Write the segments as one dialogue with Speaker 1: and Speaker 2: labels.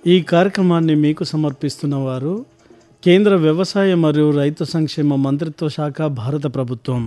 Speaker 1: ఈ కార్యక్రమాన్ని మీకు సమర్పిస్తున్న వారు కేంద్ర వ్యవసాయ మరియు రైతు సంక్షేమ మంత్రిత్వ శాఖ భారత ప్రభుత్వం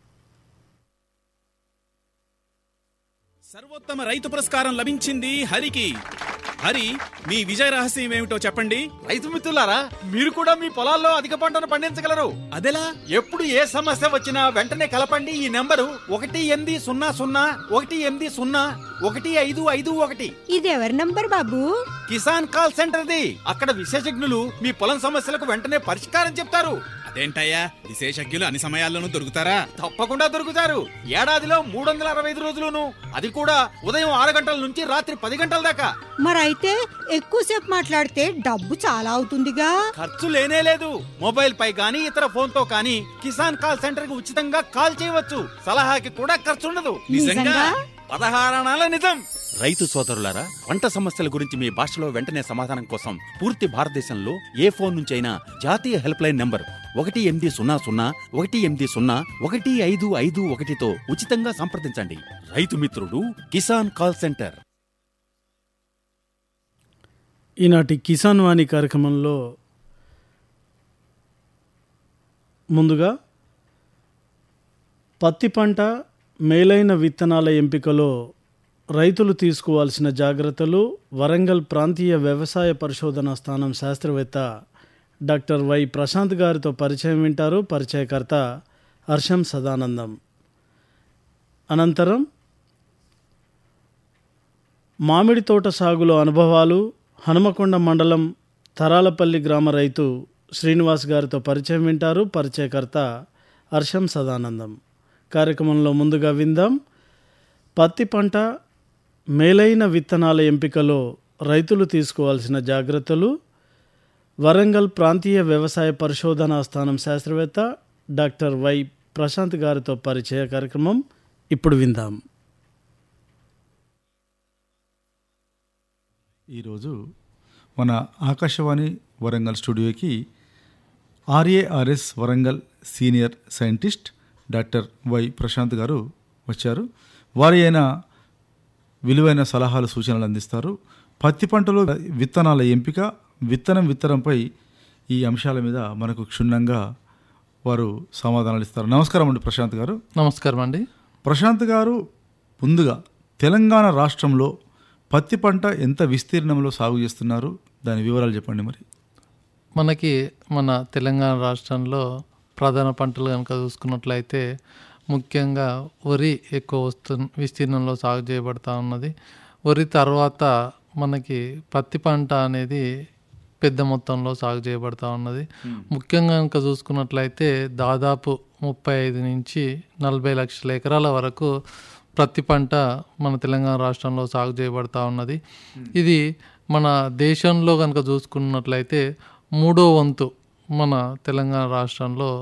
Speaker 2: సర్వోత్తమ రైతు పురస్కారం లభించింది హరికి హరి మీ విజయ రహస్యం ఏమిటో చెప్పండి
Speaker 3: రైతు మిత్రులారా మీరు కూడా మీ పొలాల్లో అధిక పంటను పండించగలరు
Speaker 2: అదెలా
Speaker 3: ఎప్పుడు ఏ సమస్య వచ్చినా వెంటనే కలపండి ఈ నెంబరు ఒకటి ఎనిమిది సున్నా సున్నా ఒకటి ఎనిమిది సున్నా ఒకటి ఐదు ఐదు ఒకటి
Speaker 4: ఇది ఎవరి నంబర్ బాబు
Speaker 3: కిసాన్ కాల్ సెంటర్ది అక్కడ విశేషజ్ఞులు మీ పొలం సమస్యలకు వెంటనే పరిష్కారం చెప్తారు
Speaker 2: అదేంటయ్యా విశేషజ్ఞులు అన్ని సమయాల్లోనూ దొరుకుతారా
Speaker 3: తప్పకుండా దొరుకుతారు ఏడాదిలో మూడు వందల అరవై ఐదు రోజులును అది కూడా ఉదయం ఆరు గంటల నుంచి రాత్రి పది గంటల దాకా
Speaker 4: మరైతే ఎక్కువసేపు మాట్లాడితే డబ్బు చాలా అవుతుందిగా
Speaker 3: ఖర్చు లేనే లేదు మొబైల్ పై గానీ ఇతర ఫోన్ తో కానీ కిసాన్ కాల్ సెంటర్ కి ఉచితంగా కాల్ చేయవచ్చు సలహాకి కూడా ఖర్చు ఉండదు
Speaker 2: నిజంగా?
Speaker 3: పదహారణాల నిజం రైతు సోదరులారా పంట సమస్యల గురించి మీ భాషలో వెంటనే సమాధానం కోసం పూర్తి భారతదేశంలో ఏ ఫోన్ నుంచైనా జాతీయ హెల్ప్ లైన్ నంబర్ ఒకటి ఎనిమిది సున్నా సున్నా ఒకటి ఎనిమిది సున్నా ఒకటి ఐదు ఐదు ఒకటితో ఉచితంగా సంప్రదించండి రైతు మిత్రుడు కిసాన్ కాల్ సెంటర్
Speaker 1: ఈనాటి కిసాన్ వాణి కార్యక్రమంలో ముందుగా పత్తి పంట మేలైన విత్తనాల ఎంపికలో రైతులు తీసుకోవాల్సిన జాగ్రత్తలు వరంగల్ ప్రాంతీయ వ్యవసాయ పరిశోధనా స్థానం శాస్త్రవేత్త డాక్టర్ వై ప్రశాంత్ గారితో పరిచయం వింటారు పరిచయకర్త హర్షం సదానందం అనంతరం మామిడి తోట సాగులో అనుభవాలు హనుమకొండ మండలం తరాలపల్లి గ్రామ రైతు శ్రీనివాస్ గారితో పరిచయం వింటారు పరిచయకర్త హర్షం సదానందం కార్యక్రమంలో ముందుగా విందాం పత్తి పంట మేలైన విత్తనాల ఎంపికలో రైతులు తీసుకోవాల్సిన జాగ్రత్తలు వరంగల్ ప్రాంతీయ వ్యవసాయ పరిశోధనా స్థానం శాస్త్రవేత్త డాక్టర్ వై ప్రశాంత్ గారితో పరిచయ కార్యక్రమం ఇప్పుడు విందాం
Speaker 5: ఈరోజు మన ఆకాశవాణి వరంగల్ స్టూడియోకి RARS Warangal senior scientist doctor Y Prashanth garu వచ్చారు వారి అయిన విలువైన సలహాలు సూచనలు అందిస్తారు పత్తి పంటలో విత్తనాల ఎంపిక విత్తనం విత్తనంపై ఈ అంశాల మీద మనకు క్షుణ్ణంగా వారు సమాధానాలు ఇస్తారు నమస్కారం అండి ప్రశాంత్ గారు
Speaker 6: నమస్కారం అండి
Speaker 5: ప్రశాంత్ గారు ముందుగా తెలంగాణ రాష్ట్రంలో పత్తి పంట ఎంత విస్తీర్ణంలో సాగు చేస్తున్నారు దాని వివరాలు చెప్పండి మరి
Speaker 6: మనకి మన తెలంగాణ రాష్ట్రంలో ప్రధాన పంటలు కనుక చూసుకున్నట్లయితే ముఖ్యంగా వరి ఎక్కువ వస్తు విస్తీర్ణంలో సాగు చేయబడతా ఉన్నది వరి తర్వాత మనకి పత్తి పంట అనేది పెద్ద మొత్తంలో సాగు చేయబడతా ఉన్నది ముఖ్యంగా కనుక చూసుకున్నట్లయితే దాదాపు ముప్పై ఐదు నుంచి నలభై లక్షల ఎకరాల వరకు ప్రతి పంట మన తెలంగాణ రాష్ట్రంలో సాగు చేయబడతా ఉన్నది ఇది మన దేశంలో కనుక చూసుకున్నట్లయితే మూడో వంతు మన తెలంగాణ రాష్ట్రంలో